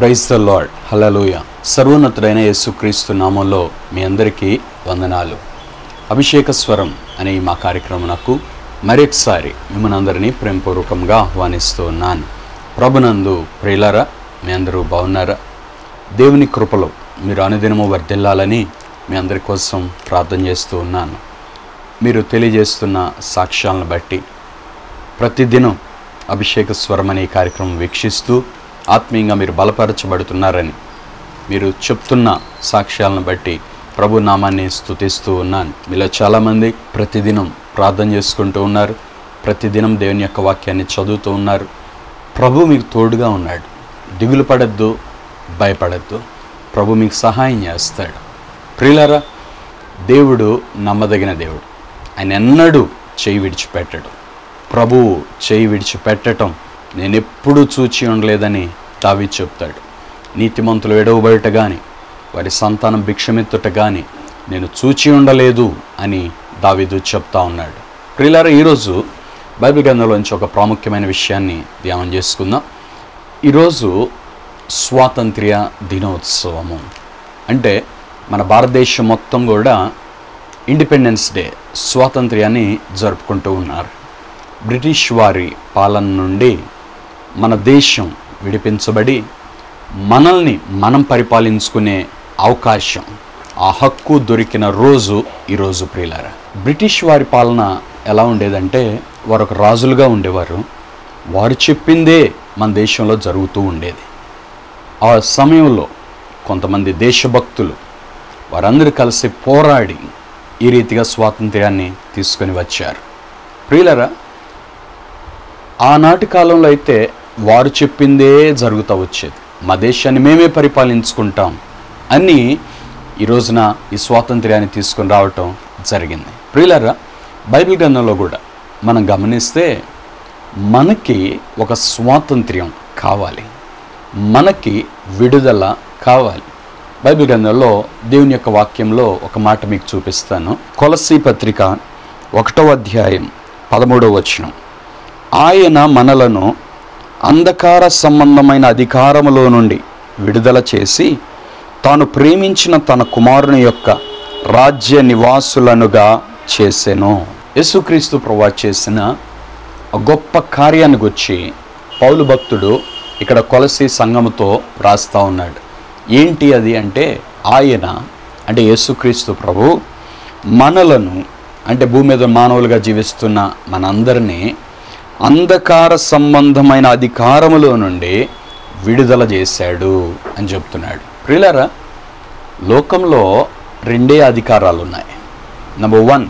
praise the lord హల్లెలూయా సర్వోన్నతుడైన యేసుక్రీస్తు నామంలో మీ అందరికీ వందనాలు అభిషేక స్వరం అనే ఈ మా కార్యక్రమనకు మరొకసారి మిమ్మల్ని అందరినీ ప్రేమపూర్వకంగా ఆహ్వానిస్తూ ఉన్నాను ప్రభునందు ప్రియులారా మీ అందరూ బాగున్నారా దేవుని కృపలో మీరు అనుదినము వర్ధిల్లాలని మీ అందరి కోసం ప్రార్థన చేస్తూ ఉన్నాను మీరు తెలియజేస్తున్న సాక్ష్యాలను బట్టి ప్రతిదినం అభిషేక స్వరం అనే ఈ కార్యక్రమం వీక్షిస్తూ ఆత్మీయంగా మీరు బలపరచబడుతున్నారని మీరు చెప్తున్న సాక్ష్యాలను బట్టి ప్రభు నామాన్ని స్తుతిస్తూ ఉన్నాను మీలో చాలామంది ప్రతిదినం ప్రార్థన చేసుకుంటూ ఉన్నారు ప్రతిదినం దేవుని యొక్క వాక్యాన్ని చదువుతూ ఉన్నారు ప్రభు మీకు తోడుగా ఉన్నాడు దిగులు పడద్దు భయపడద్దు ప్రభు మీకు సహాయం చేస్తాడు ప్రియులారా దేవుడు నమ్మదగిన దేవుడు ఆయన ఎన్నడూ చేయి విడిచిపెట్టడు ప్రభువు చేయి విడిచిపెట్టటం నేను ఎప్పుడూ చూచి ఉండలేదని దావి చెప్తాడు నీతిమంతులు ఎడవబడట కానీ వారి సంతానం భిక్షమెత్తుట కానీ నేను చూచి ఉండలేదు అని దావీదు చెప్తా ఉన్నాడు ప్రియులారా ఈరోజు బైబిల్ గ్రంథంలోంచి ఒక ప్రాముఖ్యమైన విషయాన్ని ధ్యానం చేసుకుందాం ఈరోజు స్వాతంత్ర్య దినోత్సవము అంటే మన భారతదేశం మొత్తం కూడా ఇండిపెండెన్స్ డే స్వాతంత్ర్యాన్ని జరుపుకుంటూ ఉన్నారు బ్రిటిష్ వారి పాలన నుండి మన దేశం విడిపించబడి మనల్ని మనం పరిపాలించుకునే అవకాశం ఆ హక్కు దొరికిన రోజు ఈరోజు ప్రియులారా బ్రిటిష్ వారి పాలన ఎలా ఉండేదంటే వారు ఒక రాజులుగా ఉండేవారు వారు చెప్పిందే మన దేశంలో జరుగుతూ ఉండేది ఆ సమయంలో కొంతమంది దేశభక్తులు వారందరూ కలిసి పోరాడి ఈ రీతిగా స్వాతంత్ర్యాన్ని తీసుకొని వచ్చారు ప్రియులరా ఆనాటి కాలంలో అయితే వారు చెప్పిందే జరుగుతూ వచ్చేది మా దేశాన్ని మేమే పరిపాలించుకుంటాం అని ఈ రోజున ఈ స్వాతంత్ర్యాన్ని తీసుకొని రావటం జరిగింది ప్రియులరా బైబిల్ గ్రంథంలో కూడా మనం గమనిస్తే మనకి ఒక స్వాతంత్ర్యం కావాలి మనకి విడుదల కావాలి బైబిల్ గ్రంథంలో దేవుని యొక్క వాక్యంలో ఒక మాట మీకు చూపిస్తాను కొలసీ పత్రిక ఒకటో అధ్యాయం పదమూడవ వచనం ఆయన మనలను అంధకార సంబంధమైన అధికారములో నుండి విడుదల చేసి తాను ప్రేమించిన తన కుమారుని యొక్క రాజ్య నివాసులనుగా చేసెను యేసుక్రీస్తు ప్రభా చేసిన ఒక గొప్ప కార్యాన్ని గుర్చి పౌలు భక్తుడు ఇక్కడ కొలసి సంఘముతో రాస్తా ఉన్నాడు ఏంటి అది అంటే ఆయన అంటే యేసుక్రీస్తు ప్రభు మనలను అంటే భూమి మీద మానవులుగా జీవిస్తున్న మనందరినీ అంధకార సంబంధమైన అధికారములో నుండి విడుదల చేశాడు అని చెప్తున్నాడు ప్రియులారా లోకంలో రెండే అధికారాలు ఉన్నాయి నెంబర్ వన్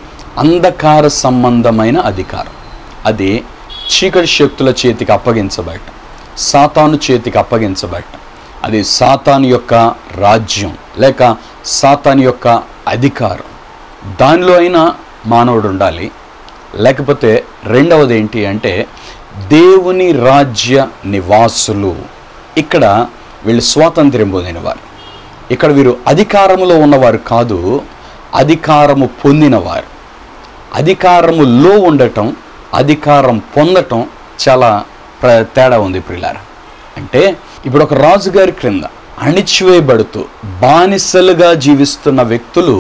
అంధకార సంబంధమైన అధికారం అది చీకటి శక్తుల చేతికి అప్పగించబడటం సాతాను చేతికి అప్పగించబడటం అది సాతాను యొక్క రాజ్యం లేక సాతాను యొక్క అధికారం దానిలో అయినా మానవుడు ఉండాలి లేకపోతే రెండవది ఏంటి అంటే దేవుని రాజ్య నివాసులు ఇక్కడ వీళ్ళు స్వాతంత్ర్యం పొందినవారు ఇక్కడ వీరు అధికారములో ఉన్నవారు కాదు అధికారము పొందినవారు అధికారములో ఉండటం అధికారం పొందటం చాలా ప్ర తేడా ఉంది ప్రిలారా అంటే ఇప్పుడు ఒక రాజుగారి క్రింద అణిచివేయబడుతూ బానిసలుగా జీవిస్తున్న వ్యక్తులు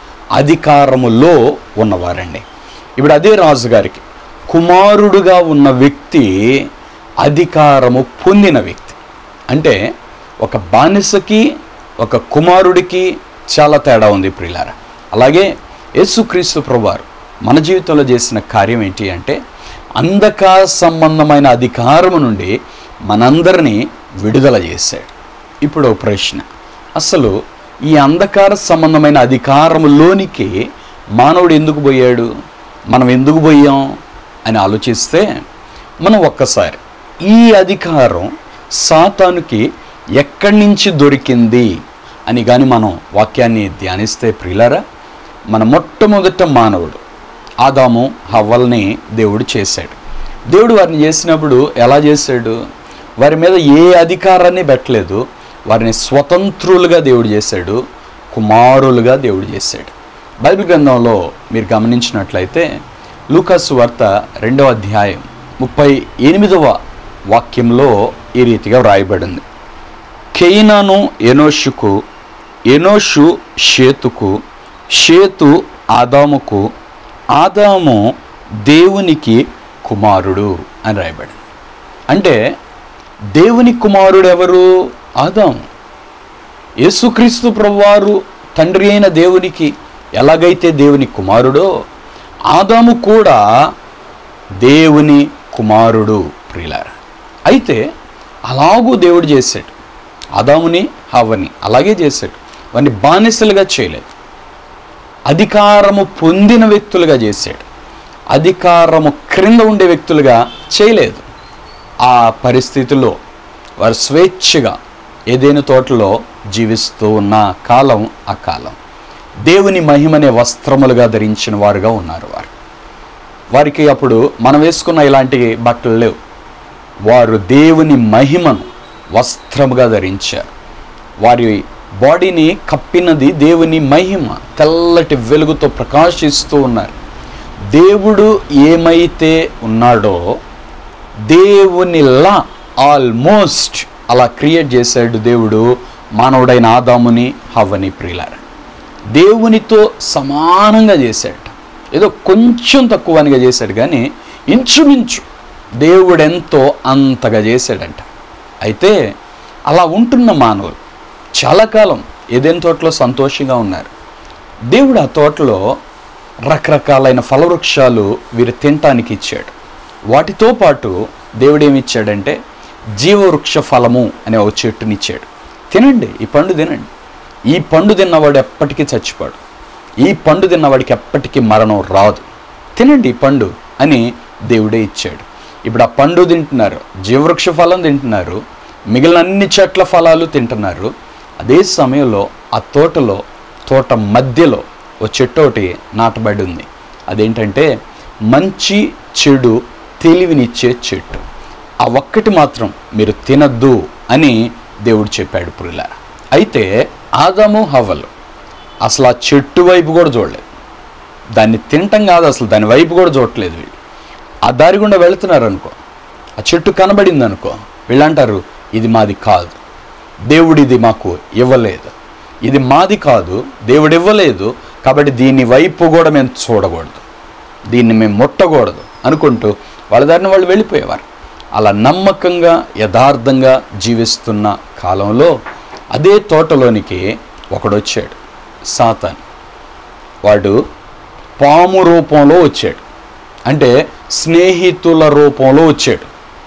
అధికారములో ఉన్నవారండి ఇప్పుడు అదే రాజుగారికి కుమారుడుగా ఉన్న వ్యక్తి అధికారము పొందిన వ్యక్తి అంటే ఒక బానిసకి ఒక కుమారుడికి చాలా తేడా ఉంది ప్రియులారా అలాగే యేసుక్రీస్తు ప్రభువారు మన జీవితంలో చేసిన కార్యం ఏంటి అంటే అంధకార సంబంధమైన అధికారము నుండి మనందరినీ విడుదల చేశాడు ఇప్పుడు ఒక ప్రశ్న అసలు ఈ అంధకార సంబంధమైన అధికారములోనికి మానవుడు ఎందుకు పోయాడు మనం ఎందుకు పోయాం అని ఆలోచిస్తే మనం ఒక్కసారి ఈ అధికారం సాతానుకి ఎక్కడి నుంచి దొరికింది అని కానీ మనం వాక్యాన్ని ధ్యానిస్తే ప్రియులారా మన మొట్టమొదట మానవుడు ఆదాము హవ్వల్ని దేవుడు చేశాడు దేవుడు వారిని చేసినప్పుడు ఎలా చేశాడు వారి మీద ఏ అధికారాన్ని పెట్టలేదు వారిని స్వతంత్రులుగా దేవుడు చేశాడు కుమారులుగా దేవుడు చేశాడు బైబిల్ గ్రంథంలో మీరు గమనించినట్లయితే లూకాసు వార్త రెండవ అధ్యాయం ముప్పై ఎనిమిదవ వాక్యంలో ఈ రీతిగా వ్రాయబడింది కెయినాను ఎనోషుకు ఎనోషు షేతుకు షేతు ఆదాముకు ఆదాము దేవునికి కుమారుడు అని రాయబడింది అంటే దేవుని కుమారుడు ఎవరు ఆదాము యేసుక్రీస్తు ప్రభువారు తండ్రి అయిన దేవునికి ఎలాగైతే దేవుని కుమారుడో ఆదాము కూడా దేవుని కుమారుడు ప్రియులార అయితే అలాగూ దేవుడు చేశాడు ఆదాముని హవ్వని అలాగే చేశాడు వారిని బానిసలుగా చేయలేదు అధికారము పొందిన వ్యక్తులుగా చేశాడు అధికారము క్రింద ఉండే వ్యక్తులుగా చేయలేదు ఆ పరిస్థితిలో వారు స్వేచ్ఛగా ఏదైనా తోటలో జీవిస్తూ ఉన్న కాలం ఆ కాలం దేవుని మహిమనే వస్త్రములుగా ధరించిన వారుగా ఉన్నారు వారు వారికి అప్పుడు మనం వేసుకున్న ఇలాంటి బట్టలు లేవు వారు దేవుని మహిమను వస్త్రముగా ధరించారు వారి బాడీని కప్పినది దేవుని మహిమ తెల్లటి వెలుగుతో ప్రకాశిస్తూ ఉన్నారు దేవుడు ఏమైతే ఉన్నాడో దేవునిలా ఆల్మోస్ట్ అలా క్రియేట్ చేశాడు దేవుడు మానవుడైన ఆదాముని హవ్వని ప్రియులార దేవునితో సమానంగా చేశాడు ఏదో కొంచెం తక్కువనిగా చేశాడు కానీ ఇంచుమించు దేవుడెంతో అంతగా చేశాడంట అయితే అలా ఉంటున్న మానవులు చాలా కాలం ఏదైనా తోటలో సంతోషంగా ఉన్నారు దేవుడు ఆ తోటలో రకరకాలైన ఫలవృక్షాలు వీరు తినటానికి ఇచ్చాడు వాటితో పాటు దేవుడు ఏమి ఇచ్చాడంటే జీవవృక్ష ఫలము అనే ఒక చెట్టునిచ్చాడు తినండి ఈ పండు తినండి ఈ పండు తిన్నవాడు ఎప్పటికీ చచ్చిపోడు ఈ పండు తిన్నవాడికి ఎప్పటికీ మరణం రాదు తినండి ఈ పండు అని దేవుడే ఇచ్చాడు ఇప్పుడు ఆ పండు తింటున్నారు జీవవృక్ష ఫలం తింటున్నారు మిగిలిన అన్ని చెట్ల ఫలాలు తింటున్నారు అదే సమయంలో ఆ తోటలో తోట మధ్యలో ఓ చెట్టు ఒకటి నాటబడి ఉంది అదేంటంటే మంచి చెడు తెలివినిచ్చే చెట్టు ఆ ఒక్కటి మాత్రం మీరు తినద్దు అని దేవుడు చెప్పాడు పురిలా అయితే ఆదాము హవ్వలు అసలు ఆ చెట్టు వైపు కూడా చూడలేదు దాన్ని తినటం కాదు అసలు దాని వైపు కూడా చూడట్లేదు వీళ్ళు ఆ దారి గుండా వెళుతున్నారు అనుకో ఆ చెట్టు కనబడింది అనుకో వీళ్ళు అంటారు ఇది మాది కాదు దేవుడు ఇది మాకు ఇవ్వలేదు ఇది మాది కాదు దేవుడు ఇవ్వలేదు కాబట్టి దీని వైపు కూడా మేము చూడకూడదు దీన్ని మేము ముట్టకూడదు అనుకుంటూ వాళ్ళ దారిని వాళ్ళు వెళ్ళిపోయేవారు అలా నమ్మకంగా యథార్థంగా జీవిస్తున్న కాలంలో అదే తోటలోనికి ఒకడు వచ్చాడు సాతాన్ వాడు పాము రూపంలో వచ్చాడు అంటే స్నేహితుల రూపంలో వచ్చాడు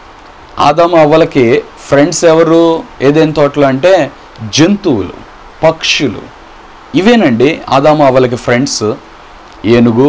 ఆదాము అవ్వలకి ఫ్రెండ్స్ ఎవరు ఏదైనా తోటలో అంటే జంతువులు పక్షులు ఇవేనండి ఆదాము అవ్వలకి ఫ్రెండ్స్ ఏనుగు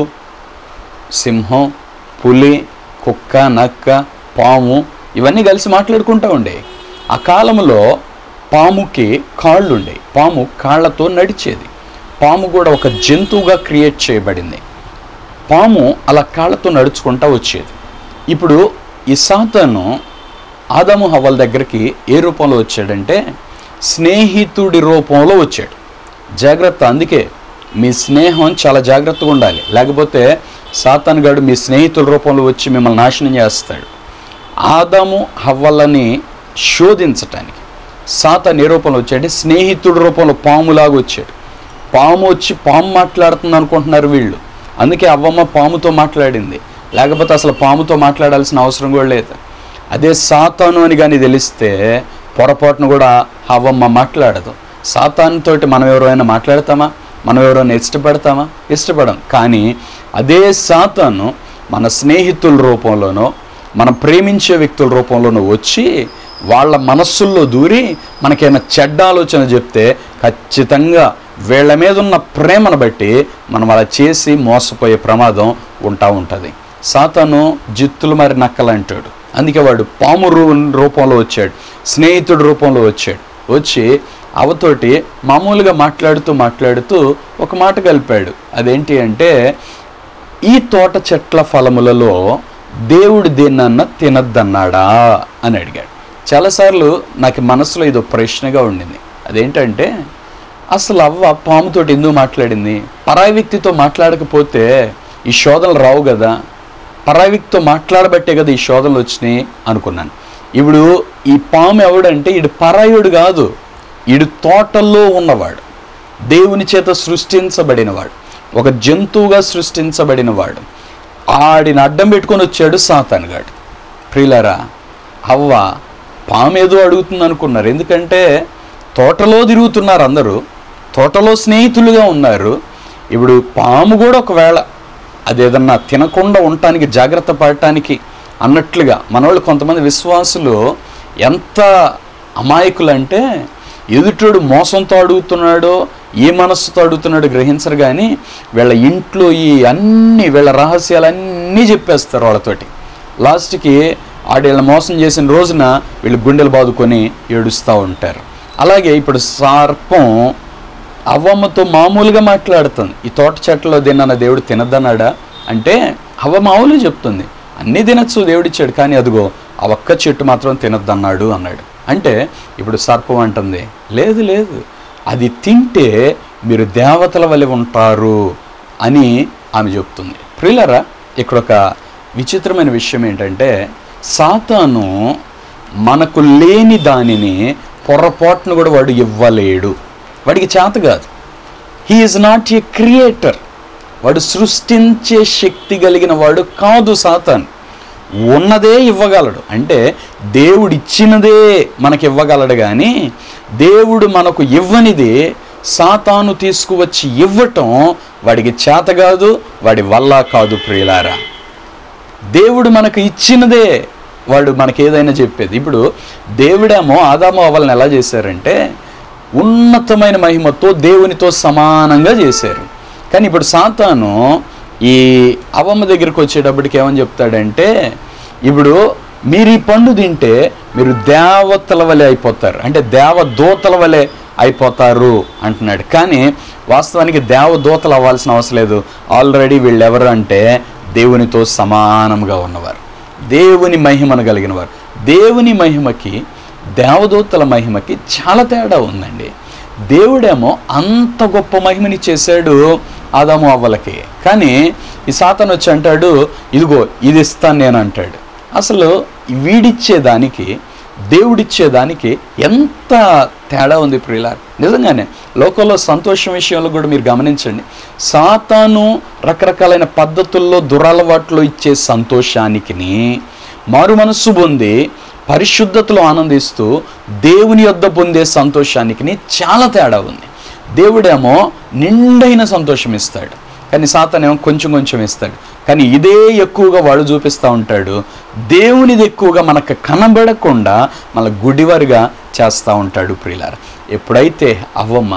సింహం పులి కుక్క నక్క పాము ఇవన్నీ కలిసి మాట్లాడుకుంటూ ఉండే ఆ కాలంలో పాముకి కాళ్ళు ఉండే పాము కాళ్ళతో నడిచేది పాము కూడా ఒక జంతువుగా క్రియేట్ చేయబడింది పాము అలా కాళ్ళతో నడుచుకుంటా వచ్చేది ఇప్పుడు ఈ సాతాను ఆదాము హవ్వల దగ్గరికి ఏ రూపంలో వచ్చాడంటే స్నేహితుడి రూపంలో వచ్చాడు జాగ్రత్త అందుకే మీ స్నేహం చాలా జాగ్రత్తగా ఉండాలి లేకపోతే సాతాను గాడు మీ స్నేహితుల రూపంలో వచ్చి మిమ్మల్ని నాశనం చేస్తాడు ఆదాము హవ్వలని శోధించటానికి సాతాన్ ఏ రూపంలో వచ్చాడు స్నేహితుడి రూపంలో పాములాగా వచ్చాడు పాము వచ్చి పాము మాట్లాడుతుంది అనుకుంటున్నారు వీళ్ళు అందుకే అవ్వమ్మ పాముతో మాట్లాడింది లేకపోతే అసలు పాముతో మాట్లాడాల్సిన అవసరం కూడా లేదు అదే సాతాను అని కానీ తెలిస్తే పొరపాటును కూడా అవ్వమ్మ మాట్లాడదు సాతానుతోటి మనం ఎవరైనా మాట్లాడతామా మనం ఎవరైనా ఇష్టపడతామా ఇష్టపడం కానీ అదే సాతాను మన స్నేహితుల రూపంలోనో మనం ప్రేమించే వ్యక్తుల రూపంలోనో వచ్చి వాళ్ళ మనస్సుల్లో దూరి మనకైనా చెడ్డ ఆలోచన చెప్తే ఖచ్చితంగా వీళ్ళ మీద ఉన్న ప్రేమను బట్టి మనం అలా చేసి మోసపోయే ప్రమాదం ఉంటా ఉంటుంది సాతాను జిత్తులు మరి నక్కలంటాడు అందుకే వాడు పాము రూ రూపంలో వచ్చాడు స్నేహితుడి రూపంలో వచ్చాడు వచ్చి అవతోటి మామూలుగా మాట్లాడుతూ మాట్లాడుతూ ఒక మాట కలిపాడు అదేంటి అంటే ఈ తోట చెట్ల ఫలములలో దేవుడు దేన్నన్నా తినద్దన్నాడా అని అడిగాడు చాలాసార్లు నాకు మనసులో ఇది ఒక ప్రశ్నగా ఉండింది అదేంటంటే అసలు అవ్వ పాముతోటి ఎందుకు మాట్లాడింది పరాయి వ్యక్తితో మాట్లాడకపోతే ఈ శోధనలు రావు కదా పరాయి వ్యక్తితో మాట్లాడబట్టే కదా ఈ శోధనలు వచ్చినాయి అనుకున్నాను ఇప్పుడు ఈ పాము ఎవడంటే ఇడు పరాయుడు కాదు ఈడు తోటల్లో ఉన్నవాడు దేవుని చేత సృష్టించబడినవాడు ఒక జంతువుగా సృష్టించబడినవాడు ఆడిని అడ్డం పెట్టుకొని వచ్చాడు సాతానుగాడు ప్రియులరా అవ్వ పాము ఏదో అడుగుతుంది అనుకున్నారు ఎందుకంటే తోటలో తిరుగుతున్నారు అందరూ తోటలో స్నేహితులుగా ఉన్నారు ఇప్పుడు పాము కూడా ఒకవేళ అదేదన్నా తినకుండా ఉండటానికి జాగ్రత్త పడటానికి అన్నట్లుగా మనవాళ్ళు కొంతమంది విశ్వాసులు ఎంత అమాయకులంటే ఎదుటోడు మోసంతో అడుగుతున్నాడో ఏ మనస్సుతో అడుగుతున్నాడో గ్రహించరు కానీ వీళ్ళ ఇంట్లో ఈ అన్ని వీళ్ళ రహస్యాలన్నీ చెప్పేస్తారు వాళ్ళతోటి లాస్ట్కి ఆడేళ్ళ మోసం చేసిన రోజున వీళ్ళు గుండెలు బాదుకొని ఏడుస్తూ ఉంటారు అలాగే ఇప్పుడు సర్పం అవ్వమ్మతో మామూలుగా మాట్లాడుతుంది ఈ తోట చెట్లలో తిన్న దేవుడు తినద్దన్నాడా అంటే అవ్వ మామూలుగా చెప్తుంది అన్నీ తినచ్చు దేవుడిచ్చాడు కానీ అదిగో ఆ ఒక్క చెట్టు మాత్రం తినద్దన్నాడు అన్నాడు అంటే ఇప్పుడు సర్పం అంటుంది లేదు లేదు అది తింటే మీరు దేవతల వలె ఉంటారు అని ఆమె చెప్తుంది ప్రియులరా ఇక్కడ ఒక విచిత్రమైన విషయం ఏంటంటే సాతాను మనకు లేని దానిని పొరపాటును కూడా వాడు ఇవ్వలేడు వాడికి చేత కాదు హీఈస్ నాట్ ఏ క్రియేటర్ వాడు సృష్టించే శక్తి కలిగిన వాడు కాదు సాతాన్ ఉన్నదే ఇవ్వగలడు అంటే దేవుడు ఇచ్చినదే మనకి ఇవ్వగలడు కానీ దేవుడు మనకు ఇవ్వనిది సాతాను తీసుకువచ్చి ఇవ్వటం వాడికి చేత కాదు వాడి వల్ల కాదు ప్రియులారా దేవుడు మనకు ఇచ్చినదే వాడు మనకి ఏదైనా చెప్పేది ఇప్పుడు దేవుడేమో ఆదాము అవ్వాలని ఎలా చేశారంటే ఉన్నతమైన మహిమతో దేవునితో సమానంగా చేశారు కానీ ఇప్పుడు సాతాను ఈ అవమ్మ దగ్గరికి వచ్చేటప్పటికి ఏమని చెప్తాడంటే ఇప్పుడు మీరు ఈ పండు తింటే మీరు దేవతల వలె అయిపోతారు అంటే దేవదూతల వలె అయిపోతారు అంటున్నాడు కానీ వాస్తవానికి దేవదూతలు అవ్వాల్సిన అవసరం లేదు ఆల్రెడీ వీళ్ళు ఎవరు అంటే దేవునితో సమానంగా ఉన్నవారు దేవుని మహిమను కలిగిన వారు దేవుని మహిమకి దేవదూతల మహిమకి చాలా తేడా ఉందండి దేవుడేమో అంత గొప్ప మహిమని చేశాడు ఆదాము అవ్వలకి కానీ ఈ సాతను వచ్చి అంటాడు ఇదిగో ఇది ఇస్తాను నేను అంటాడు అసలు వీడిచ్చేదానికి దేవుడిచ్చేదానికి ఎంత తేడా ఉంది ప్రియులార్ నిజంగానే లోకంలో సంతోషం విషయంలో కూడా మీరు గమనించండి సాతాను రకరకాలైన పద్ధతుల్లో దురలవాట్లు ఇచ్చే సంతోషానికిని మారు మనస్సు పొంది పరిశుద్ధతలో ఆనందిస్తూ దేవుని యొద్ద పొందే సంతోషానికి చాలా తేడా ఉంది దేవుడేమో నిండైన సంతోషం ఇస్తాడు కానీ సాతానేమో కొంచెం కొంచెం ఇస్తాడు కానీ ఇదే ఎక్కువగా వాడు చూపిస్తూ ఉంటాడు దేవునిది ఎక్కువగా మనకు కనబడకుండా మన గుడివారిగా చేస్తూ ఉంటాడు ప్రియులార ఎప్పుడైతే అవ్వమ్మ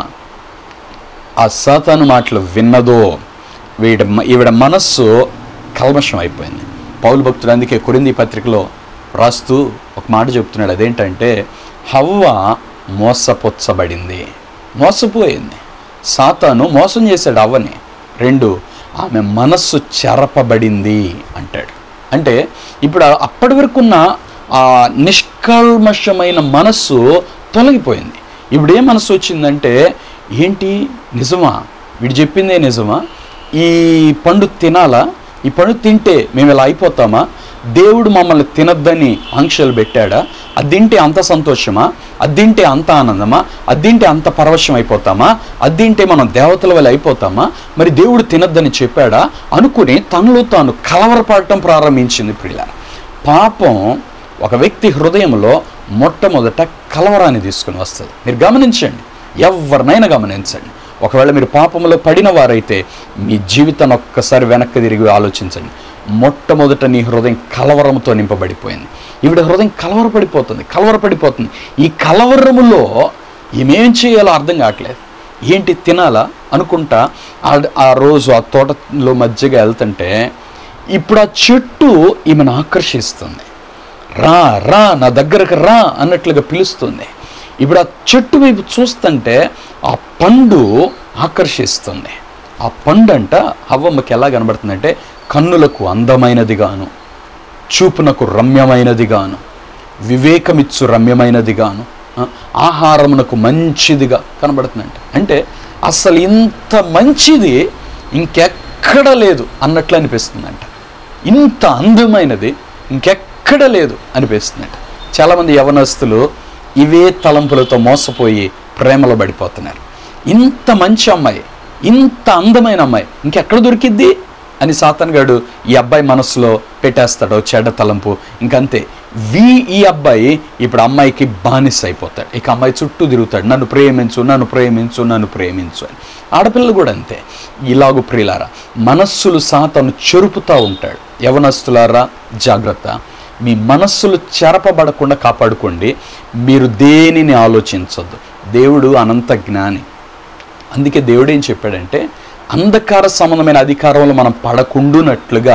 ఆ సాతాను మాటలు విన్నదో వీడి మ- ఈవిడ మనస్సు కల్మషం అయిపోయింది పౌలు భక్తుడు అందుకే కొరింది పత్రికలో రాస్తూ ఒక మాట చెప్తున్నాడు అదేంటంటే హవ్వ మోసపుచ్చబడింది మోసపోయింది సాతాను మోసం చేశాడు అవ్వని రెండు ఆమె మనస్సు చెరపబడింది అంటాడు అంటే ఇప్పుడు ఆ- అప్పటి వరకున్న ఆ నిష్కల్మషమైన మనస్సు తొలగిపోయింది ఇప్పుడు ఏ మనస్సు వచ్చిందంటే ఏంటి నిజమా వీడు చెప్పిందే నిజమా ఈ పండు తినాలా ఈ పండు తింటే మేము ఇలా అయిపోతామా దేవుడు మమ్మల్ని తినద్దని ఆంక్షలు పెట్టాడా అది తింటే అంత సంతోషమా అది తింటే అంత ఆనందమా అది తింటే అంత పరవశం అయిపోతామా అది తింటే మనం దేవతల వల్ల అయిపోతామా మరి దేవుడు తినద్దని చెప్పాడా అనుకుని తనలో తాను కలవరపడటం ప్రారంభించింది ప్రియుల పాపం ఒక వ్యక్తి హృదయంలో మొట్టమొదట కలవరాన్ని తీసుకుని వస్తుంది మీరు గమనించండి ఎవరినైనా గమనించండి ఒకవేళ మీరు పాపంలో పడిన వారైతే మీ జీవితాన్ని ఒక్కసారి వెనక్కి తిరిగి ఆలోచించండి మొట్టమొదట నీ హృదయం కలవరంతో నింపబడిపోయింది ఈవిడ హృదయం కలవరపడిపోతుంది కలవరపడిపోతుంది ఈ కలవరములో ఏమేం చేయాలో అర్థం కావట్లేదు ఏంటి తినాలా అనుకుంటా ఆ- ఆ రోజు ఆ తోటలో మధ్యగా వెళ్తుంటే ఇప్పుడు ఆ చెట్టు ఈమెను ఆకర్షిస్తుంది రా రా నా దగ్గరకు రా అన్నట్లుగా పిలుస్తుంది ఇప్పుడు ఆ చెట్టు వైపు చూస్తుంటే ఆ పండు ఆకర్షిస్తుంది ఆ పండు అంట హవ్వమ్మకి ఎలా కనబడుతుందంటే కన్నులకు అందమైనదిగాను చూపునకు రమ్యమైనదిగాను వివేకమిచ్చు రమ్యమైనదిగాను ఆ, ఆహారమునకు మంచిదిగా కనబడుతుందంట అంటే అసలు ఇంత మంచిది ఇంకెక్కడ లేదు అన్నట్లు అనిపిస్తుందంట ఇంత అందమైనది ఇంకెక్కడ లేదు అనిపిస్తుందంట చాలామంది యవనస్తులు ఇవే తలంపులతో మోసపోయి ప్రేమలో పడిపోతున్నారు ఇంత మంచి అమ్మాయి ఇంత అందమైన అమ్మాయి ఇంకెక్కడ దొరికిద్ది అని సాతన్గాడు ఈ అబ్బాయి మనసులో పెట్టేస్తాడు ఓ చెడ్డ తలంపు ఇంకంతే వీ ఈ అబ్బాయి ఇప్పుడు అమ్మాయికి బానిస అయిపోతాడు ఇక అమ్మాయి చుట్టూ తిరుగుతాడు నన్ను ప్రేమించు నన్ను ప్రేమించు నన్ను ప్రేమించు అని ఆడపిల్లలు కూడా అంతే ఇలాగు ప్రియులారా మనస్సులు సాతను చెరుపుతూ ఉంటాడు యవనస్తులారా జాగ్రత్త మీ మనస్సులు చెరపబడకుండా కాపాడుకోండి మీరు దేనిని ఆలోచించొద్దు దేవుడు అనంత జ్ఞాని అందుకే దేవుడు ఏం చెప్పాడంటే అంధకార సంబంధమైన అధికారంలో మనం పడకుండునట్లుగా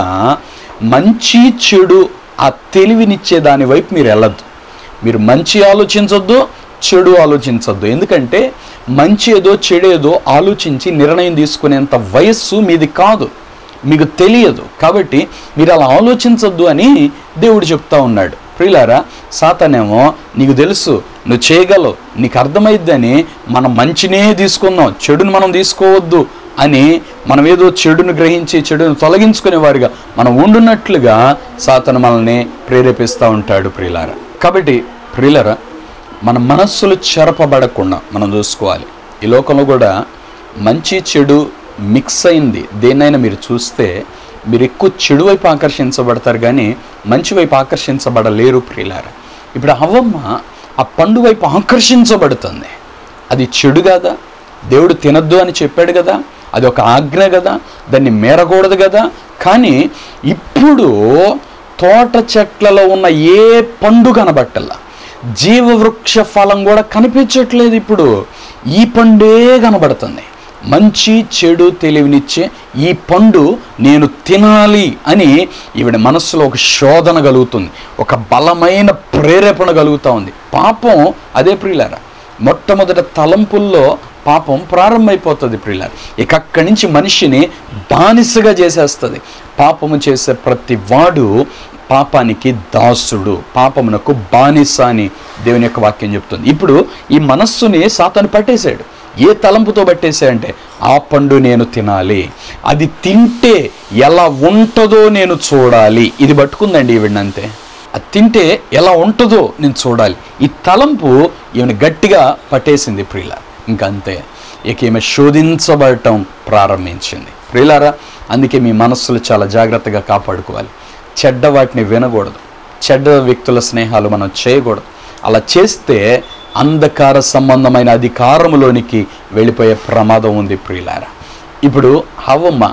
మంచి చెడు ఆ తెలివినిచ్చే దాని వైపు మీరు వెళ్ళద్దు మీరు మంచి ఆలోచించొద్దు చెడు ఆలోచించొద్దు ఎందుకంటే మంచి ఏదో చెడు ఏదో ఆలోచించి నిర్ణయం తీసుకునేంత వయస్సు మీది కాదు మీకు తెలియదు కాబట్టి మీరు అలా ఆలోచించొద్దు అని దేవుడు చెప్తా ఉన్నాడు ప్రియులారా సాతనేమో నీకు తెలుసు నువ్వు చేయగలవు నీకు అర్థమైద్దని మనం మంచినే తీసుకుందాం చెడుని మనం తీసుకోవద్దు అని మనం ఏదో చెడును గ్రహించి చెడును తొలగించుకునేవారుగా మనం ఉండున్నట్లుగా సాతను మనల్ని ప్రేరేపిస్తూ ఉంటాడు ప్రియులారా కాబట్టి ప్రియులరా మన మనస్సులు చెరపబడకుండా మనం చూసుకోవాలి ఈ లోకంలో కూడా మంచి చెడు మిక్స్ అయింది దేన్నైనా మీరు చూస్తే మీరు ఎక్కువ చెడు వైపు ఆకర్షించబడతారు కానీ మంచి వైపు ఆకర్షించబడలేరు ప్రియులారా ఇప్పుడు అవ్వమ్మ ఆ పండు వైపు ఆకర్షించబడుతుంది అది చెడు కదా దేవుడు తినద్దు అని చెప్పాడు కదా అది ఒక ఆజ్ఞ కదా దాన్ని మేరకూడదు కదా కానీ ఇప్పుడు తోట చెట్లలో ఉన్న ఏ పండు కనబట్టల్లా జీవవృక్ష ఫలం కూడా కనిపించట్లేదు ఇప్పుడు ఈ పండే కనబడుతుంది మంచి చెడు తెలివినిచ్చే ఈ పండు నేను తినాలి అని ఈవిడ మనస్సులో ఒక శోధన కలుగుతుంది ఒక బలమైన ప్రేరేపణ కలుగుతూ ఉంది పాపం అదే ప్రియులారా మొట్టమొదట తలంపుల్లో పాపం ప్రారంభమైపోతుంది ప్రియులార ఇక అక్కడి నుంచి మనిషిని బానిసగా చేసేస్తుంది పాపము చేసే ప్రతి వాడు పాపానికి దాసుడు పాపమునకు బానిస అని దేవుని యొక్క వాక్యం చెప్తుంది ఇప్పుడు ఈ మనస్సుని సాతాను పట్టేశాడు ఏ తలంపుతో పట్టేశాడంటే ఆ పండు నేను తినాలి అది తింటే ఎలా ఉంటుందో నేను చూడాలి ఇది పట్టుకుందండి ఈవిడంతే అది తింటే ఎలా ఉంటుందో నేను చూడాలి ఈ తలంపు ఈమెను గట్టిగా పట్టేసింది ప్రియుల ఇంకంతే ఇక ఈమె శోధించబడటం ప్రారంభించింది ప్రియులారా అందుకే మీ మనస్సులు చాలా జాగ్రత్తగా కాపాడుకోవాలి చెడ్డ వాటిని వినకూడదు చెడ్డ వ్యక్తుల స్నేహాలు మనం చేయకూడదు అలా చేస్తే అంధకార సంబంధమైన అధికారములోనికి వెళ్ళిపోయే ప్రమాదం ఉంది ప్రియులారా ఇప్పుడు హవమ్మ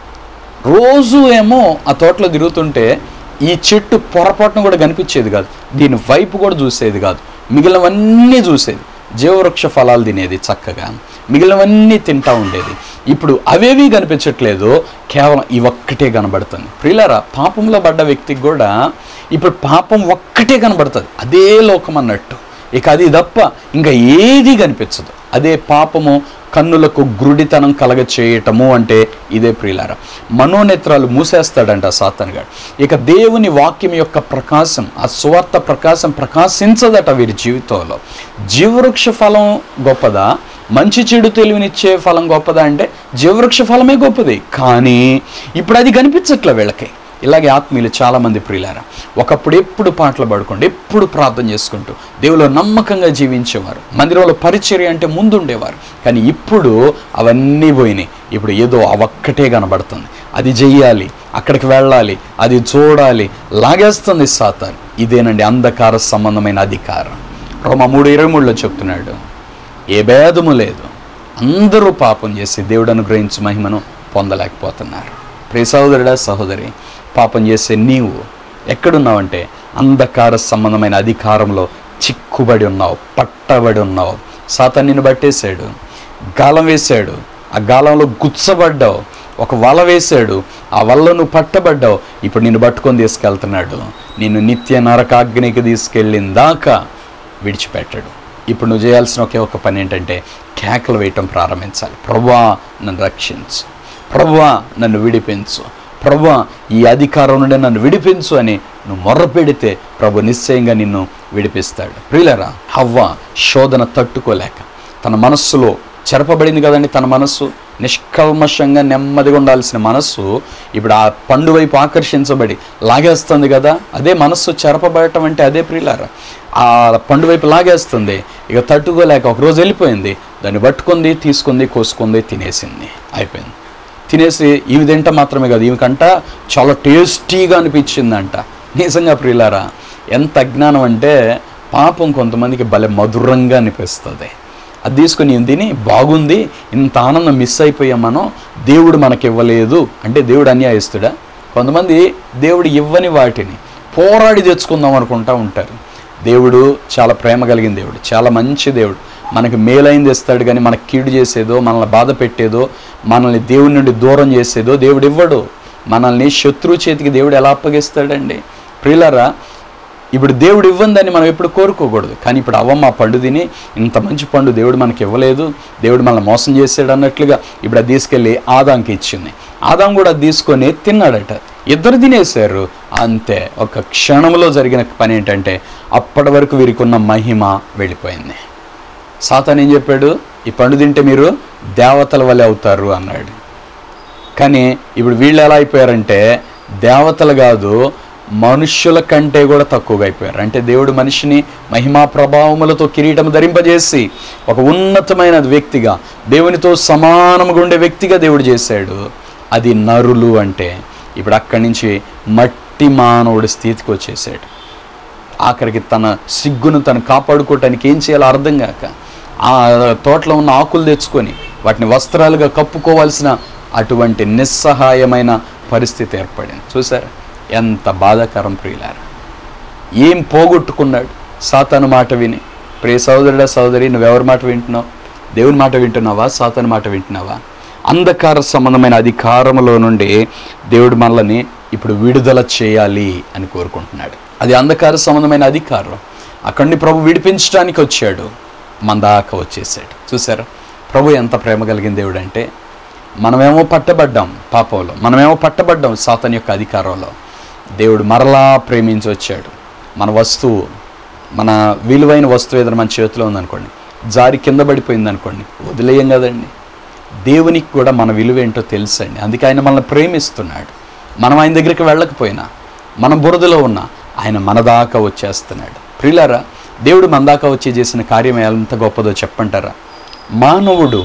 రోజు ఏమో ఆ తోటలో తిరుగుతుంటే ఈ చెట్టు పొరపాటును కూడా కనిపించేది కాదు దీని వైపు కూడా చూసేది కాదు మిగిలినవన్నీ చూసేది జీవవృక్ష ఫలాలు తినేది చక్కగా మిగిలినవన్నీ తింటా ఉండేది ఇప్పుడు అవేవి కనిపించట్లేదు కేవలం ఈ ఒక్కటే కనబడుతుంది ప్రియులారా పాపంలో పడ్డ వ్యక్తికి కూడా ఇప్పుడు పాపం ఒక్కటే కనబడుతుంది అదే లోకం అన్నట్టు ఇక అది తప్ప ఇంకా ఏది కనిపించదు అదే పాపము కన్నులకు గ్రుడితనం కలగ చేయటము అంటే ఇదే ప్రియులార మనోనేత్రాలు మూసేస్తాడంట సాతన్గాడు ఇక దేవుని వాక్యం యొక్క ప్రకాశం ఆ సువార్త ప్రకాశం ప్రకాశించదట వీరి జీవితంలో జీవవృక్ష ఫలం గొప్పదా మంచి చెడు తెలివినిచ్చే ఫలం గొప్పదా అంటే జీవవృక్ష ఫలమే గొప్పది కానీ ఇప్పుడు అది కనిపించట్లే వీళ్ళకి ఇలాగే ఆత్మీయులు చాలామంది ప్రియులారా ఒకప్పుడు ఎప్పుడు పాటలు పాడుకోండి ఎప్పుడు ప్రార్థన చేసుకుంటూ దేవులో నమ్మకంగా జీవించేవారు మందిరంలో పరిచర్య అంటే ముందుండేవారు కానీ ఇప్పుడు అవన్నీ పోయినాయి ఇప్పుడు ఏదో ఆ ఒక్కటే కనబడుతుంది అది చెయ్యాలి అక్కడికి వెళ్ళాలి అది చూడాలి లాగేస్తుంది సాతాన్ ఇదేనండి అంధకార సంబంధమైన అధికారం రోమ మూడు ఇరవై మూడులో చెప్తున్నాడు ఏ భేదము లేదు అందరూ పాపం చేసి దేవుడు అనుగ్రహించు మహిమను పొందలేకపోతున్నారు ప్రియ సహోదరుడా సహోదరి పాపం చేసే నీవు ఎక్కడున్నావంటే అంధకార సంబంధమైన అధికారంలో చిక్కుబడి ఉన్నావు పట్టబడి ఉన్నావు సాతాన్ నిన్ను పట్టేశాడు గాలం వేశాడు ఆ గాలంలో గుచ్చబడ్డావు ఒక వల వేశాడు ఆ వలలో నువ్వు పట్టబడ్డావు ఇప్పుడు నిన్ను పట్టుకొని తీసుకెళ్తున్నాడు నిన్ను నిత్య నరకాగ్నికి తీసుకెళ్ళిన దాకా విడిచిపెట్టాడు ఇప్పుడు నువ్వు చేయాల్సిన ఒకే ఒక పని ఏంటంటే కేకలు వేయటం ప్రారంభించాలి ప్రభువా నన్ను రక్షించు ప్రభువా నన్ను విడిపించు ప్రభువా ఈ అధికారం నుండి నన్ను విడిపించు అని నువ్వు మొర్ర పెడితే ప్రభు నిశ్చయంగా నిన్ను విడిపిస్తాడు ప్రియులరా హవ్వ శోధన తట్టుకోలేక తన మనస్సులో చెరపబడింది కదండి తన మనస్సు నిష్కల్మషంగా నెమ్మదిగా ఉండాల్సిన మనస్సు ఇప్పుడు ఆ పండు వైపు ఆకర్షించబడి లాగేస్తుంది కదా అదే మనస్సు చెరపబడటం అంటే అదే ప్రియులారా ఆ పండు వైపు లాగేస్తుంది ఇక తట్టుకోలేక ఒక రోజు వెళ్ళిపోయింది దాన్ని పట్టుకుంది తీసుకుంది కోసుకుంది తినేసింది అయిపోయింది తినేసి ఇవి తింట మాత్రమే కాదు ఈమెకంట చాలా టేస్టీగా అనిపించిందంట నిజంగా ప్రియులారా ఎంత అజ్ఞానం అంటే పాపం కొంతమందికి భలే మధురంగా అనిపిస్తుంది అది తీసుకుని ఈమె తిని బాగుంది ఇంత ఆనందం మిస్ అయిపోయాం మనం దేవుడు మనకి ఇవ్వలేదు అంటే దేవుడు అన్యాయస్తుడా కొంతమంది దేవుడు ఇవ్వని వాటిని పోరాడి తెచ్చుకుందాం అనుకుంటా ఉంటారు దేవుడు చాలా ప్రేమ కలిగిన దేవుడు చాలా మంచి దేవుడు మనకి మేలైంది ఇస్తాడు కానీ మనకి కీడు చేసేదో మనల్ని బాధ పెట్టేదో మనల్ని దేవుడి నుండి దూరం చేసేదో దేవుడు ఇవ్వడు మనల్ని శత్రువు చేతికి దేవుడు ఎలా అప్పగిస్తాడండి ప్రియులరా ఇప్పుడు దేవుడు ఇవ్వందని మనం ఎప్పుడు కోరుకోకూడదు కానీ ఇప్పుడు అవ్వమ్మ ఆ పండు తిని ఇంత మంచి పండు దేవుడు మనకి ఇవ్వలేదు దేవుడు మనల్ని మోసం చేసాడు అన్నట్లుగా ఇప్పుడు అది తీసుకెళ్ళి ఆదాంకి ఇచ్చింది ఆదాం కూడా అది తీసుకొని తిన్నాడట ఇద్దరు తినేశారు అంతే ఒక క్షణంలో జరిగిన పని ఏంటంటే అప్పటి వరకు వీరికి ఉన్న మహిమ వెళ్ళిపోయింది సాతాన్ ఏం చెప్పాడు ఈ పండు తింటే మీరు దేవతల వలె అవుతారు అన్నాడు కానీ ఇప్పుడు వీళ్ళు ఎలా అయిపోయారంటే దేవతలు కాదు మనుష్యుల కంటే కూడా తక్కువగా అయిపోయారు అంటే దేవుడు మనిషిని మహిమా ప్రభావములతో కిరీటం ధరింపజేసి ఒక ఉన్నతమైన వ్యక్తిగా దేవునితో సమానముగా ఉండే వ్యక్తిగా దేవుడు చేశాడు అది నరులు అంటే ఇప్పుడు అక్కడి నుంచి మట్టి మానవుడి స్థితికి వచ్చేసాడు ఆఖరికి తన సిగ్గును తను కాపాడుకోవటానికి ఏం చేయాలో అర్థం కాక ఆ తోటలో ఉన్న ఆకులు తెచ్చుకొని వాటిని వస్త్రాలుగా కప్పుకోవాల్సిన అటువంటి నిస్సహాయమైన పరిస్థితి ఏర్పడింది చూసారా ఎంత బాధాకరం ప్రియులారా ఏం పోగొట్టుకున్నాడు సాతాను మాట విని ప్రియ సోదరుడా సోదరి నువ్వెవరి మాట వింటున్నావు దేవుని మాట వింటున్నావా సాతాను మాట వింటున్నావా అంధకార సంబంధమైన అధికారములో నుండి దేవుడు మనల్ని ఇప్పుడు విడుదల చేయాలి అని కోరుకుంటున్నాడు అది అంధకార సంబంధమైన అధికారం అక్కడి నుండి ప్రభు విడిపించడానికి వచ్చాడు మన దాకా వచ్చేసాడు చూసారా ప్రభు ఎంత ప్రేమ కలిగిన దేవుడు అంటే మనమేమో పట్టబడ్డాం పాపంలో మనమేమో పట్టబడ్డాం సాతన్ యొక్క అధికారంలో దేవుడు మరలా ప్రేమించి వచ్చాడు మన వస్తువు మన విలువైన వస్తువు ఏదైనా మన చేతిలో ఉందనుకోండి జారి కింద పడిపోయింది అనుకోండి వదిలేయం కదండి దేవునికి కూడా మన విలువ ఏంటో తెలుసండి అందుకే ఆయన మనల్ని ప్రేమిస్తున్నాడు మనం ఆయన దగ్గరికి వెళ్ళకపోయినా మనం బురదలో ఉన్నా ఆయన మన దాకా వచ్చేస్తున్నాడు ప్రియులారా దేవుడు మన దాకా వచ్చి చేసిన కార్యం ఎంత గొప్పదో చెప్పంటారా మానవుడు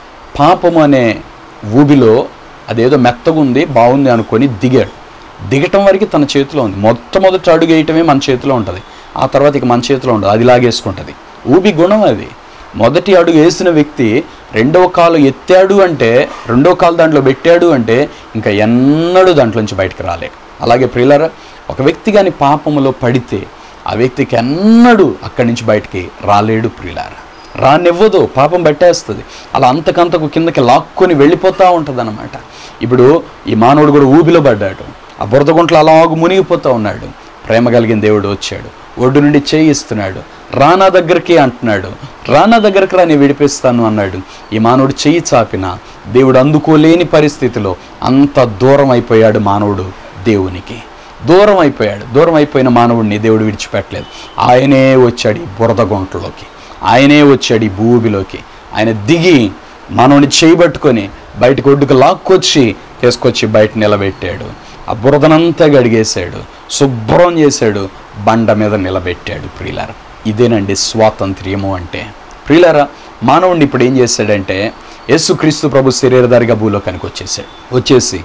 పాపము అనే ఊబిలో అదేదో మెత్తగుంది బాగుంది అనుకొని దిగాడు దిగటం వరకు తన చేతిలో ఉంది మొట్టమొదటి అడుగు వేయటమే మన చేతిలో ఉంటుంది ఆ తర్వాత ఇక మన చేతిలో ఉండదు అది లాగేసుకుంటుంది ఊబి గుణం అది మొదటి అడుగు వేసిన వ్యక్తి రెండవ కాలు ఎత్తాడు అంటే రెండో కాలు దాంట్లో పెట్టాడు అంటే ఇంకా ఎన్నడూ దాంట్లోంచి బయటకు రాలేడు అలాగే ప్రియులారా ఒక వ్యక్తి కానీ పాపములో పడితే ఆ వ్యక్తికి ఎన్నడూ అక్కడి నుంచి బయటికి రాలేడు ప్రియులారా రానివ్వదు పాపం పెట్టేస్తుంది అలా అంతకంతకు కిందకి లాక్కొని వెళ్ళిపోతూ ఉంటుంది అనమాట ఇప్పుడు ఈ మానవుడు కూడా ఊబిలో పడ్డాడు ఆ బురద గుంటలో అలాగ మునిగిపోతూ ఉన్నాడు ప్రేమ కలిగిన దేవుడు వచ్చాడు ఒడ్డు నుండి చేయిస్తున్నాడు రానా దగ్గరికి అంటున్నాడు రానా దగ్గరికి రా నేను విడిపిస్తాను అన్నాడు ఈ మానవుడు చెయ్యి చాపిన దేవుడు అందుకోలేని పరిస్థితిలో అంత దూరం అయిపోయాడు మానవుడు దేవునికి దూరం అయిపోయాడు దూరం అయిపోయిన మానవుడిని దేవుడు విడిచిపెట్టలేదు ఆయనే వచ్చాడు ఈ బురద గుంటలోకి ఆయనే వచ్చాడు ఈ భూమిలోకి ఆయన దిగి మనవుని చేయబట్టుకొని బయటకు ఒడ్డుకు లాక్కొచ్చి తీసుకొచ్చి బయట నిలబెట్టాడు ఆ బురదనంతా గడిగేశాడు శుభ్రం చేశాడు బండ మీద నిలబెట్టాడు ప్రియులార ఇదేనండి స్వాతంత్ర్యము అంటే ప్రియులారా మానవుడిని ఇప్పుడు ఏం చేశాడంటే యేసుక్రీస్తు ప్రభు శరీరధారిగా భూలోకానికి వచ్చేసాడు వచ్చేసి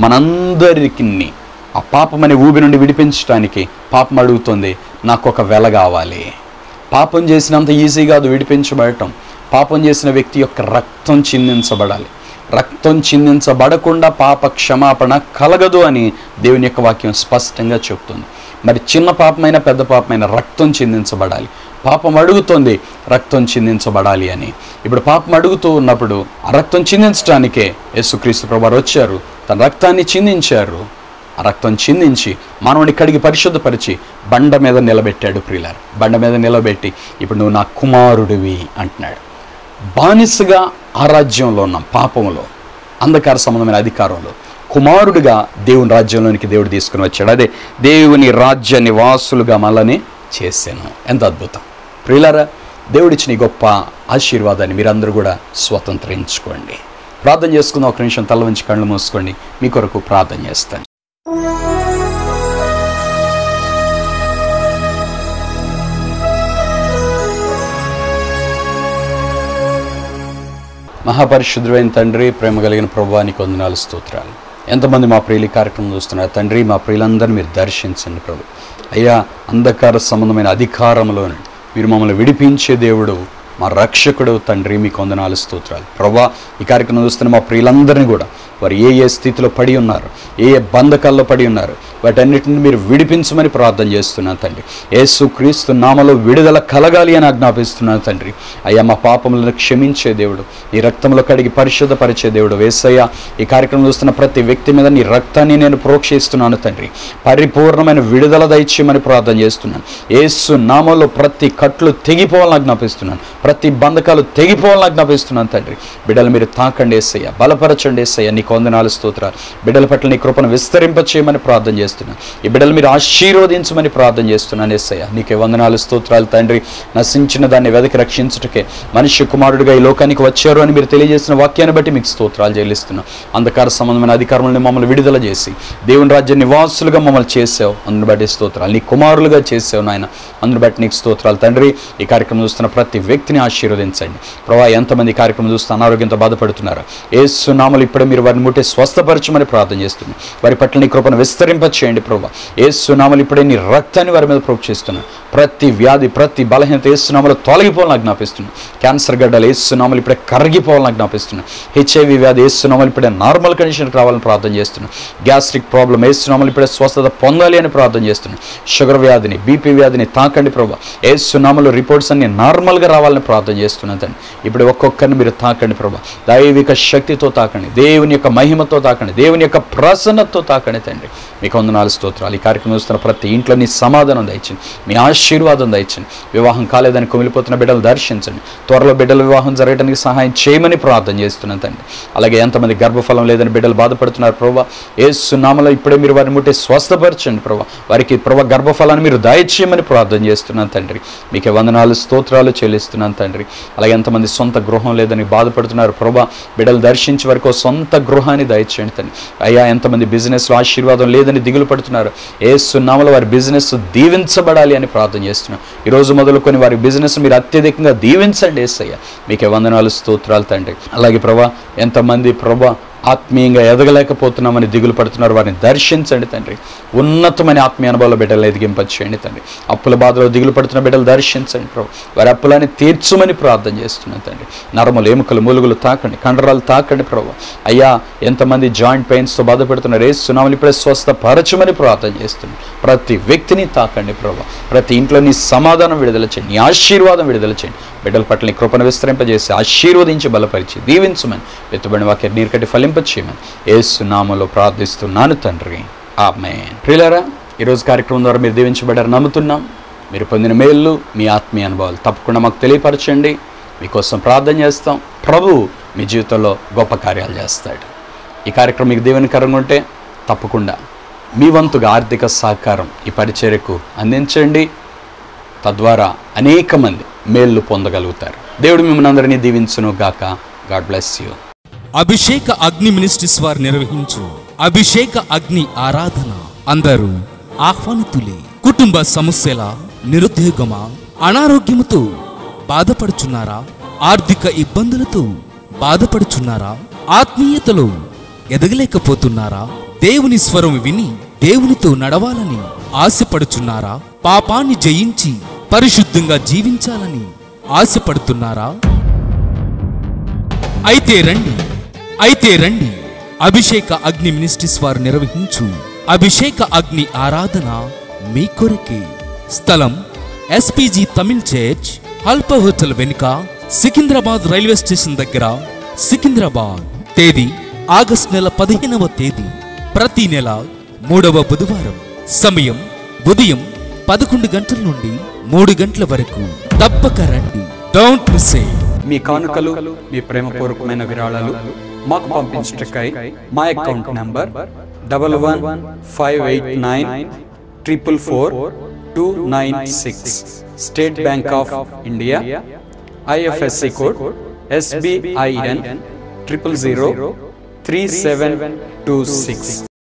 మనందరికి ఆ పాపం అనే ఊబి నుండి విడిపించడానికి పాపం అడుగుతుంది నాకు ఒక వెల కావాలి పాపం చేసినంత ఈజీ కాదు విడిపించబడటం పాపం చేసిన వ్యక్తి యొక్క రక్తం చిందించబడాలి రక్తం చిందించబడకుండా పాప క్షమాపణ కలగదు అని దేవుని యొక్క వాక్యం స్పష్టంగా చెప్తుంది మరి చిన్న పాపమైన పెద్ద పాపమైన రక్తం చిందించబడాలి పాపం అడుగుతోంది రక్తం చిందించబడాలి అని ఇప్పుడు పాపం అడుగుతూ ఉన్నప్పుడు ఆ రక్తం చిందించడానికే యేసుక్రీస్తు ప్రభు వారు వచ్చారు తన రక్తాన్ని చిందించారు ఆ రక్తం చిందించి మానవుని కడిగి పరిశుద్ధపరిచి బండ మీద నిలబెట్టాడు ప్రియులారు బండ మీద నిలబెట్టి ఇప్పుడు నువ్వు నా కుమారుడివి అంటున్నాడు బానిసగా ఆ రాజ్యంలో ఉన్నాం పాపములో అంధకార సంబంధమైన అధికారంలో కుమారుడిగా దేవుని రాజ్యంలోనికి దేవుడు తీసుకుని వచ్చాడు అదే దేవుని రాజ్య నివాసులుగా మనల్ని చేశాను ఎంత అద్భుతం ప్రియులారా దేవుడిచ్చిన ఈ గొప్ప ఆశీర్వాదాన్ని మీరందరూ కూడా స్వతంత్రించుకోండి ప్రార్థన చేసుకుందాం ఒక నిమిషం తల వంచి కళ్ళు మూసుకోండి మీ కొరకు ప్రార్థన చేస్తాను మహాపరిశుద్ధుడైన తండ్రి ప్రేమ కలిగిన ప్రభువానికి వందనాలు స్తోత్రాలు ఎంతమంది మా ప్రియులు ఈ కార్యక్రమం చూస్తున్నారు తండ్రి మా ప్రియులందరినీ మీరు దర్శించండి ప్రభు అయ్యా అంధకార సంబంధమైన అధికారంలో మీరు మమ్మల్ని విడిపించే దేవుడు మా రక్షకుడు తండ్రి మీకు వందనాలు స్తోత్రాలు ప్రభా ఈ కార్యక్రమం చూస్తున్న మా ప్రియులందరినీ కూడా వారు ఏ ఏ స్థితిలో పడి ఉన్నారు ఏ ఏ బంధకాల్లో పడి ఉన్నారు వాటన్నిటిని మీరు విడిపించమని ప్రార్థన చేస్తున్నాను తండ్రి యేసు క్రీస్తు నామలో విడుదల కలగాలి అని ఆజ్ఞాపిస్తున్నాను తండ్రి అయ్యా మా పాపములను క్షమించే దేవుడు ఈ రక్తంలో కడిగి పరిశుద్ధపరిచే దేవుడు వేసయ్య ఈ కార్యక్రమం చూస్తున్న ప్రతి వ్యక్తి మీద నీ రక్తాన్ని నేను ప్రోక్షిస్తున్నాను తండ్రి పరిపూర్ణమైన విడుదల దయచేయమని ప్రార్థన చేస్తున్నాను యేసు నామంలో ప్రతి కట్లు తెగిపోవాలని ఆజ్ఞాపిస్తున్నాను ప్రతి బంధకాలు తెగిపోవాలని ఆజ్ఞాపిస్తున్నాను తండ్రి బిడ్డలు మీరు తాకండి ఏసయ్య బలపరచండి ఏసయ్య నీ కొందనాలు స్తోత్రాలు బిడ్డల పట్ల నీ కృపను విస్తరింప చేయమని ప్రార్థన చేస్తున్నాను ఈ బిడ్డలు మీరు ఆశీర్వదించమని ప్రార్థన చేస్తున్నాను ఏసయ్య నీకే వందనాలు స్తోత్రాలు తండ్రి నశించిన దాన్ని వెదకి రక్షించుటకే మనిషి కుమారుడిగా ఈ లోకానికి వచ్చారు అని మీరు తెలియజేసిన వాక్యాన్ని బట్టి మీకు స్తోత్రాలు చెల్లిస్తున్నాం అంధకార సంబంధమైన అధికారులను మమ్మల్ని విడుదల చేసి దేవుని రాజ్య నివాసులుగా మమ్మల్ని చేసావు అందుని బట్టి స్తోత్రాలు నీ కుమారులుగా చేసావు నాయన అందుని బట్టి నీకు స్తోత్రాలు తండ్రి ఈ కార్యక్రమం చూస్తున్న ప్రతి వ్యక్తిని ఆశీర్వదించండి ప్రభా ఎంతమంది ఈ కార్యక్రమం చూస్తూ అనారోగ్యంతో బాధపడుతున్నారు ఏసు నామలు ఇప్పుడే మీరు వారిని ముట్టే స్వస్థపరచమని ప్రార్థన చేస్తున్నాను వారి పట్ల నీ కృపను విస్తరింప చేయండి ప్రభా ఏసు నామలు ఇప్పుడే నీ రక్తాన్ని వారి మీద ప్రోక్ చేస్తున్నాను ప్రతి వ్యాధి ప్రతి బలహీనత ఏసునామలు తొలగిపోవాలని జ్ఞాపిస్తున్నాను క్యాన్సర్ గడ్డలు ఏసునామలు ఇప్పుడే కరిగిపోవాలని జ్ఞాపిస్తున్నాను హెచ్ఐవి వ్యాధి ఏసునామలు ఇప్పుడే నార్మల్ కండిషన్కి రావాలని ప్రార్థన చేస్తున్నాను గ్యాస్ట్రిక్ ప్రాబ్లం ఏసునామలు ఇప్పుడే స్వస్థత పొందాలి అని ప్రార్థన చేస్తున్నాను షుగర్ వ్యాధిని బీపీ వ్యాధిని తాకండి ప్రభా ఏసునామలు రిపోర్ట్స్ అన్ని నార్మల్గా రావాలని ప్రార్థన చేస్తున్నాను తండ్రి ఇప్పుడు ఒక్కొక్కరిని మీరు తాకండి ప్రభా దైవిక శక్తితో తాకండి దేవుని యొక్క మహిమతో తాకండి దేవుని యొక్క ప్రసన్నతతో తాకండి తండ్రి మీకు వందనాలు స్తోత్రాలు ఈ కార్యక్రమం చూస్తున్న ప్రతి ఇంట్లో నీ సమాధానం దయచండి మీ ఆశీర్వాదం దయచండి వివాహం కాలేదని కుమిలిపోతున్న బిడ్డలు దర్శించండి త్వరలో బిడ్డల వివాహం జరగడానికి సహాయం చేయమని ప్రార్థన చేస్తున్నాను తండ్రి అలాగే ఎంతమంది గర్భఫలం లేదని బిడ్డలు బాధపడుతున్నారు ప్రభా ఏసు నామలో ఇప్పుడే మీరు వారిని ముట్టే స్వస్థపరచండి ప్రభా వారికి ప్రభా గర్భఫలాన్ని మీరు దయచేయమని ప్రార్థన చేస్తున్నాను తండ్రి మీకే వందనాలు స్తోత్రాలు చెల్లిస్తున్నాను తండ్రి అలాగే ఎంతమంది సొంత గృహం లేదని బాధపడుతున్నారు ప్రభా బిడ్డలు దర్శించి వారికి ఓ సొంత గృహాన్ని దయచేయండి తండ్రి అయ్యా ఎంతమంది బిజినెస్లో ఆశీర్వాదం లేదని దిగులు పడుతున్నారు ఏ సున్నామలో వారి బిజినెస్ దీవించబడాలి అని ప్రార్థన చేస్తున్నాం ఈరోజు మొదలుకొని వారి బిజినెస్ మీరు అత్యధికంగా దీవించండి ఏసయ్య మీకే వందనాలు స్తోత్రాలు తండ్రి అలాగే ప్రభా ఎంతమంది ప్రభా ఆత్మీయంగా ఎదగలేకపోతున్నామని దిగులు పడుతున్నారు వారిని దర్శించండి తండ్రి ఉన్నతమైన ఆత్మీయ అనుభవాల బిడ్డలు ఎదిగింపచేయండి తండ్రి అప్పుల బాధలో దిగులు పడుతున్న బిడ్డలు దర్శించండి ప్రభు వారి అప్పులని తీర్చుమని ప్రార్థన చేస్తున్నాను తండ్రి నరములు ఎముకలు మూలుగులు తాకండి కండరాలు తాకండి ప్రభు అయ్యా ఎంతమంది జాయింట్ పెయిన్స్తో బాధపడుతున్నారు ఏ సునాములు ఇప్పుడే స్వస్థ పరచమని ప్రార్థన చేస్తున్నాను ప్రతి వ్యక్తిని తాకండి ప్రభు ప్రతి ఇంట్లో నీ సమాధానం విడుదల చేయండి నీ ఆశీర్వాదం విడుదల చేయండి బిడ్డల పట్ల నీ కృపను విస్తరింపజేసి ఆశీర్వదించి బలపరిచి దీవించమని ఎత్తుబడిన వాక్య నీరుకటి ఫలింపచేయమని ఏసు నామలో ప్రార్థిస్తున్నాను తండ్రి ఆమె ప్రియులారా ఈరోజు కార్యక్రమం ద్వారా మీరు దీవించబడారు నమ్ముతున్నాం మీరు పొందిన మేళ్ళు మీ ఆత్మీయ అనుభవాలు తప్పకుండా మాకు తెలియపరచండి మీకోసం ప్రార్థన చేస్తాం ప్రభు మీ జీవితంలో గొప్ప కార్యాలు చేస్తాడు ఈ కార్యక్రమం మీకు దీవెనకరంగా ఉంటే తప్పకుండా మీ వంతుగా ఆర్థిక సహకారం ఈ పరిచర్యకు అందించండి తద్వారా అనేక మంది మేళ్ళు పొందగలుగుతారు దేవుడు మిమ్మల్ని అందరినీ దీవించును గాక గాడ్ బ్లెస్ యూ అభిషేక అగ్ని మినిస్ట్రీస్ వారు నిర్వహించు అభిషేక అగ్ని ఆరాధన అందరూ ఆహ్వానితులే కుటుంబ సమస్యల నిరుద్యోగమా అనారోగ్యముతో బాధపడుచున్నారా ఆర్థిక ఇబ్బందులతో బాధపడుచున్నారా ఆత్మీయతలో ఎదగలేకపోతున్నారా దేవుని స్వరం విని దేవునితో నడవాలని ఆశపడుచున్నారా పాపాన్ని జయించి పరిశుద్ధంగా జీవించాలని ఆశపడుతున్నారా అయితే రండి అయితే రండి అభిషేక అగ్ని మినిస్ట్రీస్ వారు నిర్వహించు అభిషేక అగ్ని ఆరాధన మీ కొరకే స్థలం SPG Tamil church Alpha hotel వెనుక సికింద్రాబాద్ రైల్వే స్టేషన్ దగ్గర సికింద్రాబాద్ తేదీ ఆగస్ట్ నెల పదిహేనవ తేదీ ప్రతి నెల మూడవ బుధవారం సమయం ఉదయం పదకొండు గంటల నుండి మూడు గంటల వరకు తప్పక రండి డోంట్ మిస్ ఇట్ మీ కానుకలు మీ ప్రేమపూర్వకమైన విరాళాలు మాకు పంపించటకై మా account number double one five eight nine triple four two nine six State Bank of India IFSC code SBIN triple zero three seven two six